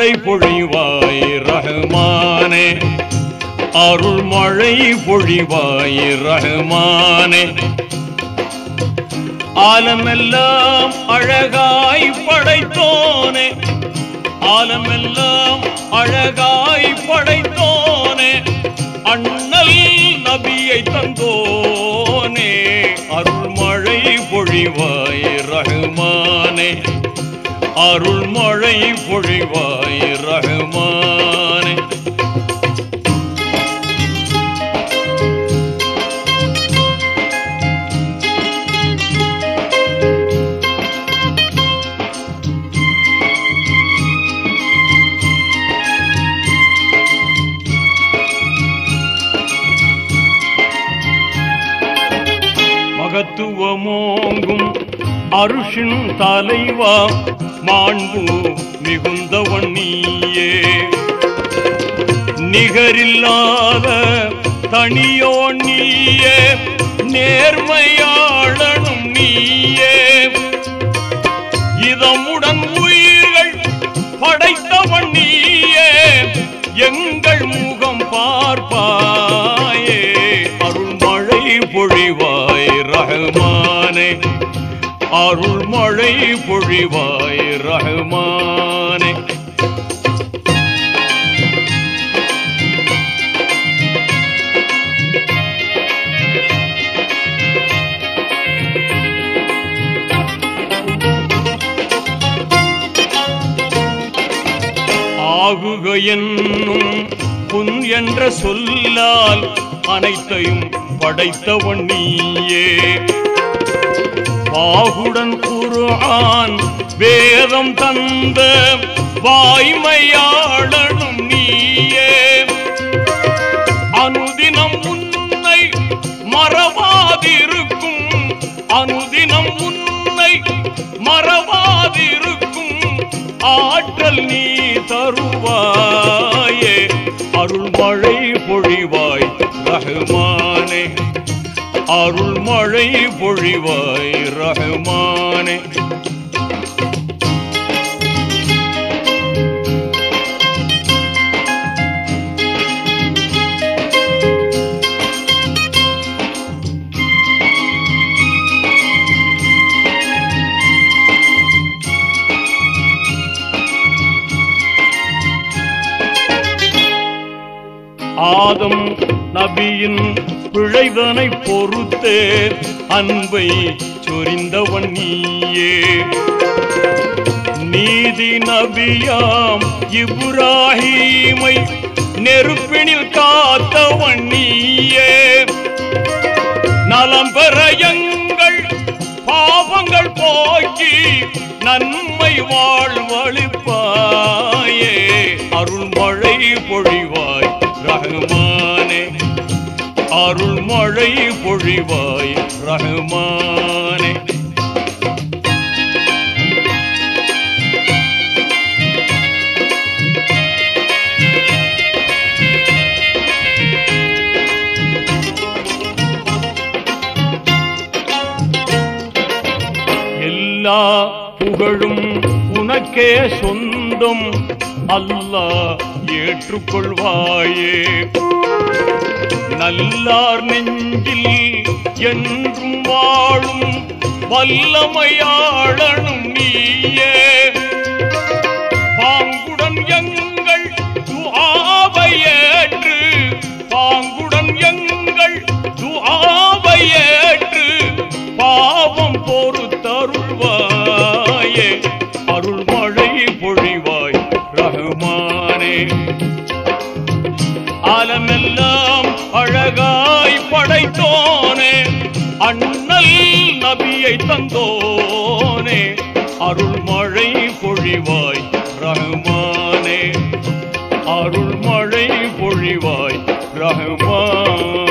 மழை பொழிவாய் ரஹ்மானே அருள் மழை பொழிவாய் ரஹ்மானே ஆலமெல்லாம் அழகாய் படைத்தோனே ஆலமெல்லாம் அழகாய் படைத்தோனே அண்ணல் நபியை தந்தோனே அருள்மழை பொழிவாய் ரஹ்மானே அருள்மழை பொழிவாய் ரஹ்மானே மகத்துவமோங்கும் அருஷின் தலைவா மாண்பு மிகுந்தவன் நீயே நிகரில்லாத தனியோ நீயே நேர்மையாளனும் நீயே இதமுடன் உயிர்கள் படைத்தவன் நீயே எங்கள் முகம் பார்ப்பாயே அருள்மழை பொழிவாய் ரஹ்மானே அருள்மழை பொழிவாய் ரஹ்மானே ஆகுக என்னும் புன் என்ற சொல்லால் அனைத்தையும் படைத்தவன் நீயே பாகுடன் குர்ஆன் வேதம் தந்த வாய்மையாளனும் நீயே அனுதினம் உன்னை மறவாதிருக்கும் அனுதினம் உன்னை மறவாதிருக்கும் ஆற்றல் நீ தருவாயே அருள்மழை பொழிவாய் ரஹ்மானே அருள்மழை பொழிவாய் ரஹ்மானே ஆதம் நபியின் பிழைதனை பொறுத்தே அன்பை சொரிந்தவன் நீயே நீதி நபியாம் இப்ராஹீமை நெருப்பினில் காத்தவன் நீயே நலம் பெற எங்கள் பாவங்கள் போக்கி நன்மை வாழ்வழிப்பாயே அருள்மழை பொழிவாய் ரஹ்மானே அருள்மழை பொழிவாய் ரஹ்மானே எல்லா புகழும் உனக்கே சொந்தம் அல்லாஹ் ஏற்றுக்கொள்வாயே நல்லார் நெஞ்சில் என்றும் வாழும் வல்லமையாளனும் நீயே பாங்குடன் எங்கள் துஆவை ஏற்று பாங்குடன் எங்கள் துஆவை ஏற்று பாவம் பொறுத்தருள்வாயே அருள்மழை பொழிவாய் ரஹ்மானே ஆலமெல்லாம் அழகாய் படைத்தோனே அண்ணல் நபியை தந்தோனே அருள்மழை பொழிவாய் ரஹ்மானே அருள்மழை பொழிவாய் ரஹ்மானே